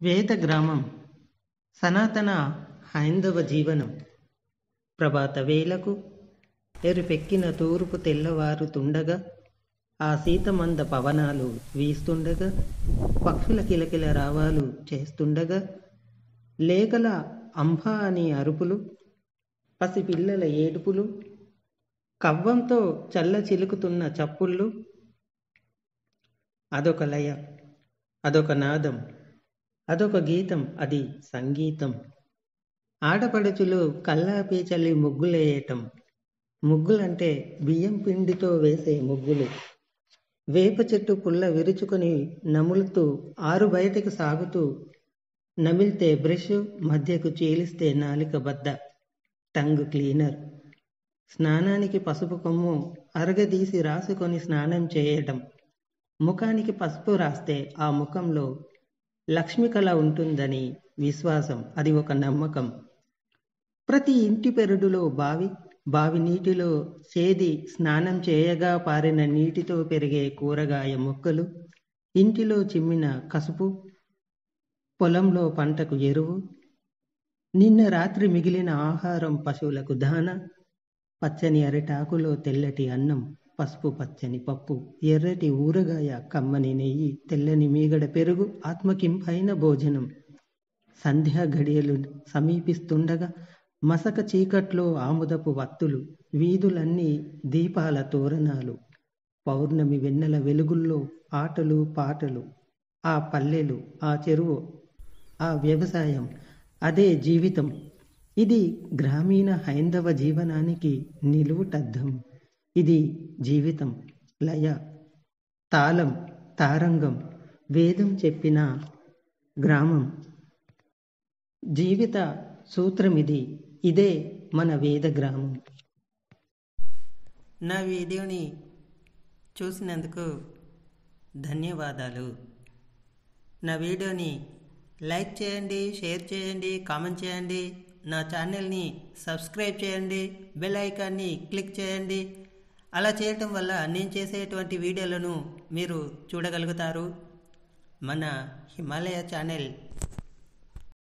వేద గ్రామం సనాతన హైందవ జీవనం ప్రభాత వేళకు ఎరుపెక్కిన తూర్పు తెల్లవారుతుండగా ఆ సీతమంద పవనాలు వీస్తుండగా పక్షుల కిలకిల రావాలు చేస్తుండగా లేఖల అంబా అని అరుపులు పసిపిల్లల ఏడుపులు కవ్వంతో చల్ల చిలుకుతున్న చప్పుళ్ళు అదొక లయ అదొక నాదం అదొక గీతం అది సంగీతం ఆడపడుచులు కల్లాపి చల్లి ముగ్గులేయటం ముగ్గులంటే బియ్యం పిండితో వేసే ముగ్గులు వేప చెట్టు పుల్ల విరుచుకొని నములుతూ ఆరు బయటకు సాగుతూ నమిలితే బ్రష్ మధ్యకు చీలిస్తే నాలిక బద్ద టంగ్ క్లీనర్ స్నానానికి పసుపు కొమ్ము అరగదీసి రాసుకొని స్నానం చేయటం ముఖానికి పసుపు రాస్తే ఆ ముఖంలో లక్ష్మి కళ ఉంటుందని విశ్వాసం అది ఒక నమ్మకం ప్రతి ఇంటి పెరడులో బావి బావి నీటిలో చేది స్నానం చేయగా పారిన నీటితో పెరిగే కూరగాయ మొక్కలు ఇంటిలో చిమ్మిన కసుపు పొలంలో పంటకు ఎరువు నిన్న రాత్రి మిగిలిన ఆహారం పశువులకు దాన పచ్చని అరిటాకులో తెల్లటి అన్నం పసుపు పచ్చని పప్పు ఎర్రటి ఊరగాయ కమ్మని నెయ్యి తెల్లని మీగడ పెరుగు ఆత్మకింపైన భోజనం సంధ్యా గడియలు సమీపిస్తుండగా మసక చీకట్లో ఆముదపు వత్తులు వీధులన్నీ దీపాల తోరణాలు పౌర్ణమి వెన్నెల వెలుగుల్లో ఆటలు పాటలు ఆ పల్లెలు ఆ చెరువు ఆ వ్యవసాయం అదే జీవితం ఇది గ్రామీణ హైందవ జీవనానికి నిలువుటద్దం ఇది జీవితం లయ తాళం తారంగం వేదం చెప్పిన గ్రామం జీవిత సూత్రమిది ఇదే మన వేద గ్రామం నా వీడియోని చూసినందుకు ధన్యవాదాలు నా వీడియోని లైక్ చేయండి షేర్ చేయండి కామెంట్ చేయండి నా ఛానల్ని సబ్స్క్రైబ్ చేయండి బెల్ ఐకాన్ని క్లిక్ చేయండి అలా చేయటం వల్ల నేను చేసేటువంటి వీడియోలను మీరు చూడగలుగుతారు మన హిమాలయ ఛానల్